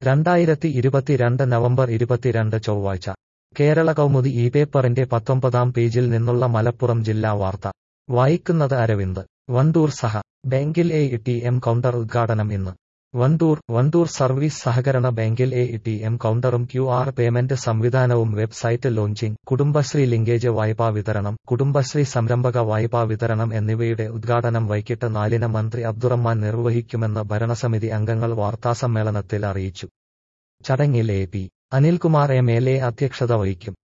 രണ്ടായിരത്തി ഇരുപത്തിരണ്ട് നവംബർ ഇരുപത്തിരണ്ട് ചൊവ്വാഴ്ച കേരള കൗമുദി ഈ പേപ്പറിന്റെ പത്തൊമ്പതാം പേജിൽ നിന്നുള്ള മലപ്പുറം ജില്ലാ വാർത്ത വായിക്കുന്നത് അരവിന്ദ് വണ്ടൂർ സഹ ബാങ്കിൽ എ ടി എം കൗണ്ടർ ഉദ്ഘാടനം ഇന്ന് വണ്ടൂർ വണ്ടൂർ സർവീസ് സഹകരണ ബാങ്കിൽ എ ടി എം കൗണ്ടറും ക്യു ആർ പേയ്മെന്റ് സംവിധാനവും വെബ്സൈറ്റ് ലോഞ്ചിംഗ് കുടുംബശ്രീ ലിങ്കേജ് വായ്പാ വിതരണം കുടുംബശ്രീ സംരംഭക വായ്പാ വിതരണം എന്നിവയുടെ ഉദ്ഘാടനം വൈകിട്ട് നാലിന് മന്ത്രി അബ്ദുറഹ്മാൻ നിർവഹിക്കുമെന്ന് ഭരണസമിതി അംഗങ്ങൾ വാർത്താസമ്മേളനത്തിൽ അറിയിച്ചു ചടങ്ങിൽ A P Anilkumar M L A അധ്യക്ഷത വഹിക്കും